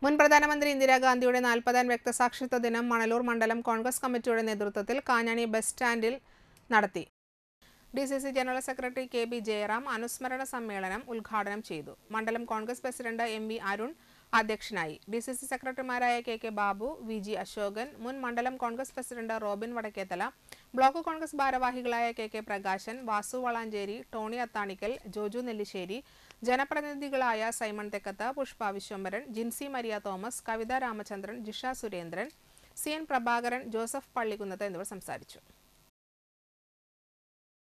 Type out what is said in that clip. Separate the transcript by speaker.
Speaker 1: മുൻ പ്രധാനമന്ത്രി ഇന്ദിരാഗാന്ധിയുടെ നാൽപ്പതാം രക്തസാക്ഷിത്വ ദിനം മണലൂർ മണ്ഡലം കോൺഗ്രസ് കമ്മിറ്റിയുടെ നേതൃത്വത്തിൽ കാഞ്ഞാണി ബസ് സ്റ്റാൻഡിൽ നടത്തി D C C general secretary K B Jayaram അനുസ്മരണ സമ്മേളനം ഉദ്ഘാടനം ചെയ്തു മണ്ഡലം Congress president M V Arun അധ്യക്ഷനായി ഡി സി സി സെക്രട്ടറിമാരായ K K Babu V G Ashokan മുൻ മണ്ഡലം Congress president Robin Vadakkethala block Congress ഭാരവാഹികളായ K K Prakashan Vasu Valanchery Tony Athanikkal Joju Nellissery ജനപ്രതിനിധികളായ Simon Thekkath Pushpa Viswambharan Jincy Maria Thomas Kavitha Ramachandran Jisha Surendran C N Prabhakaran Joseph Pallikkunnath എന്നിവർ സംസാരിച്ചു